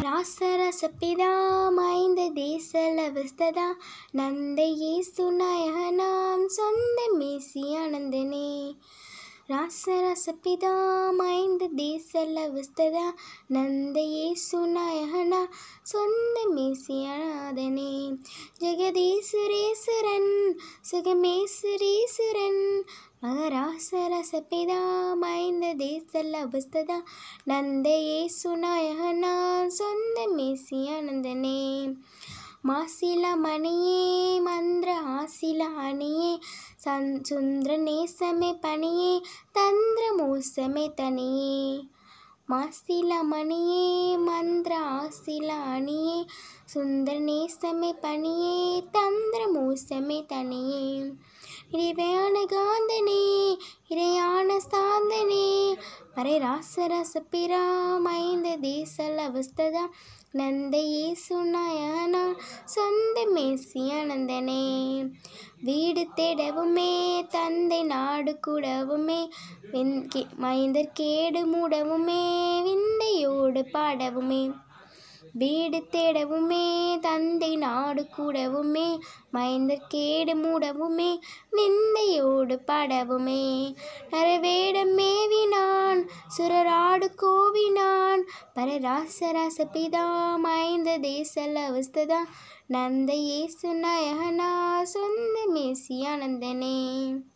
ராசரசப்பிதா மைந்த தேசலவஸ்ததா நந்தையே சுநாயகனாம் சொந்த மேசி ஆனந்தனே ராசரசப்பிதா மைந்த தேசலவஸ்ததா நந்தையே சுநாயகனா சொந்த மேசியானாதனே ஜெகதீசுரேசுரன் சுகமேசுரீசுரன் மகராசரசபிதா மைந்த தேசலவஸ்ததா நந்தையே சுநாயகனா சொந்த மேசியானந்தனே மாசில மணியே மந்திர ஆசில அணியே சந் சுந்திர நேசமே பணியே தந்திர மோசமே தனியே மாசில மணியே மந்திர ஆசில அணியே சுந்தர நேசமே பணியே தந்திர மோசமே தனியே இறையான காந்தனே இறையான சாந்தனே மறை ராசரச பிரா மைந்த தேசல் அவஸ்ததா நந்தையே சுனாயனா சொந்த மேசி ஆனந்தனே வீடு தேடவுமே தந்தை நாடு கூடவுமே வெண் கே- மைந்தர் கேடு மூடவுமே விந்தையோடு பாடவுமே வீடு தேடவுமே தந்தை நாடு கூடவுமே மைந்தர் கேடு மூடவுமே நிந்தையோடு பாடவுமே நரவேடம் மேவினான் சுரராடு கோவினான் பரராசராச பிதா மைந்த தேசல் அவஸ்ததா நந்த ஏசு நாயகனா சொந்த மேசி ஆனந்தனே